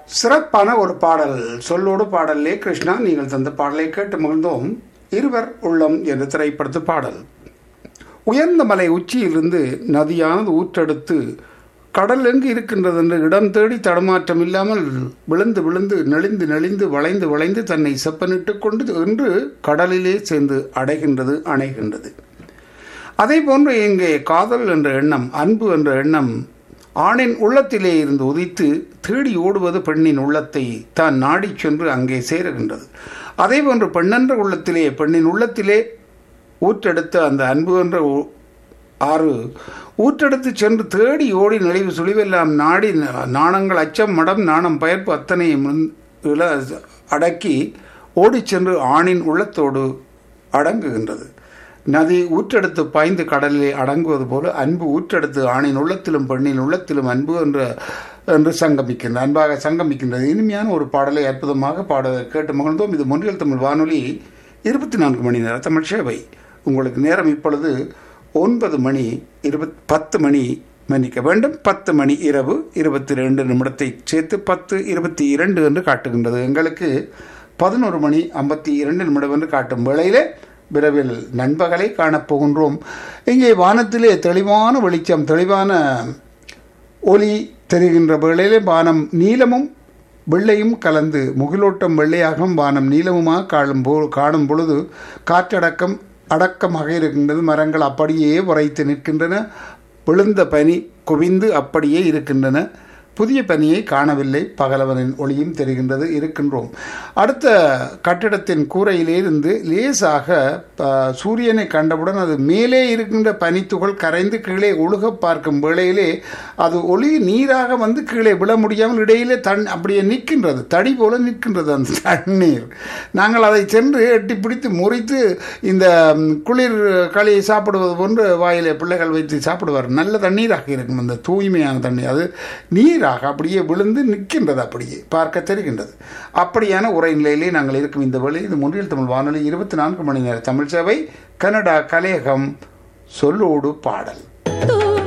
சிறப்பான ஒரு பாடல் சொல்லோடு பாடலே கிருஷ்ணா நீங்கள் தந்த பாடலை கேட்டு மகிழ்ந்தோம் இருவர் உள்ளம் என்ற திரைப்படத்து பாடல் உயர்ந்த மலை உச்சியிலிருந்து நதியானது ஊற்றெடுத்து கடல் எங்கு இருக்கின்றது என்று இடம் தேடி தடமாற்றம் இல்லாமல் விழுந்து விழுந்து நெளிந்து நெளிந்து வளைந்து வளைந்து தன்னை செப்பனிட்டு கொண்டு என்று கடலிலே சேர்ந்து அடைகின்றது அணைகின்றது அதே போன்று இங்கே காதல் என்ற எண்ணம் அன்பு என்ற எண்ணம் ஆணின் உள்ளத்திலே இருந்து உதித்து தேடி ஓடுவது பெண்ணின் உள்ளத்தை தான் நாடிச் சென்று அங்கே சேருகின்றது அதே போன்று பெண்ணென்ற உள்ளத்திலே பெண்ணின் உள்ளத்திலே ஊற்றெடுத்த அந்த அன்பு என்ற ஆறு ஊற்றெடுத்து சென்று தேடி ஓடி நெளிவு சுழிவெல்லாம் நாடி நாணங்கள் அச்சம் மடம் நாணம் பயர்ப்பு அத்தனையும் இள அடக்கி ஓடிச் சென்று ஆணின் உள்ளத்தோடு அடங்குகின்றது நதி ஊற்றெடுத்து பாய்ந்து கடலிலே அடங்குவது போல அன்பு ஊற்றெடுத்து ஆணின் உள்ளத்திலும் பெண்ணின் உள்ளத்திலும் அன்பு என்ற என்று சங்கமிக்கின்ற அன்பாக சங்கமிக்கின்றது இனிமையான ஒரு பாடலை அற்புதமாக பாட கேட்டு மகிழ்ந்தோம் இது மொன்றியல் தமிழ் வானொலி இருபத்தி நான்கு மணி நேர தமிழ் சேவை உங்களுக்கு நேரம் இப்பொழுது ஒன்பது மணி இருபத் பத்து மணி மன்னிக்க வேண்டும் பத்து மணி இரவு இருபத்தி ரெண்டு நிமிடத்தை சேர்த்து பத்து இருபத்தி இரண்டு என்று காட்டுகின்றது எங்களுக்கு பதினோரு மணி ஐம்பத்தி இரண்டு நிமிடம் என்று காட்டும் வேளையிலே விரைவில் நண்பகலை காணப்போகின்றோம் இங்கே வானத்திலே தெளிவான வெளிச்சம் தெளிவான ஒலி தெரிகின்ற வேளையிலே வானம் நீளமும் வெள்ளையும் கலந்து முகிலோட்டம் வெள்ளையாகவும் வானம் நீளமுமாக காணும் போ காணும் பொழுது காற்றடக்கம் அடக்கமாக இருக்கின்றது மரங்கள் அப்படியே உரைத்து நிற்கின்றன விழுந்த பனி குவிந்து அப்படியே இருக்கின்றன புதிய பனியை காணவில்லை பகலவனின் ஒளியும் தெரிகின்றது இருக்கின்றோம் அடுத்த கட்டிடத்தின் கூரையிலிருந்து லேசாக சூரியனை கண்டவுடன் அது மேலே இருக்கின்ற பனித்துகள் கரைந்து கீழே ஒழுக பார்க்கும் வேளையிலே அது ஒளி நீராக வந்து கீழே விழ முடியாமல் இடையிலே தன் அப்படியே நிற்கின்றது தடி போல நிற்கின்றது அந்த தண்ணீர் நாங்கள் அதை சென்று எட்டி பிடித்து முறித்து இந்த குளிர் களியை சாப்பிடுவது போன்று வாயிலே பிள்ளைகள் வைத்து சாப்பிடுவார் நல்ல தண்ணீராக இருக்கும் அந்த தூய்மையான தண்ணீர் அது நீர் நீராக அப்படியே விழுந்து நிற்கின்றது அப்படியே பார்க்க தெரிகின்றது அப்படியான உரை நிலையிலே நாங்கள் இருக்கும் இந்த வழி இது முன்றில் தமிழ் வானொலி இருபத்தி நான்கு மணி நேர தமிழ் சேவை கனடா கலையகம் சொல்லோடு பாடல்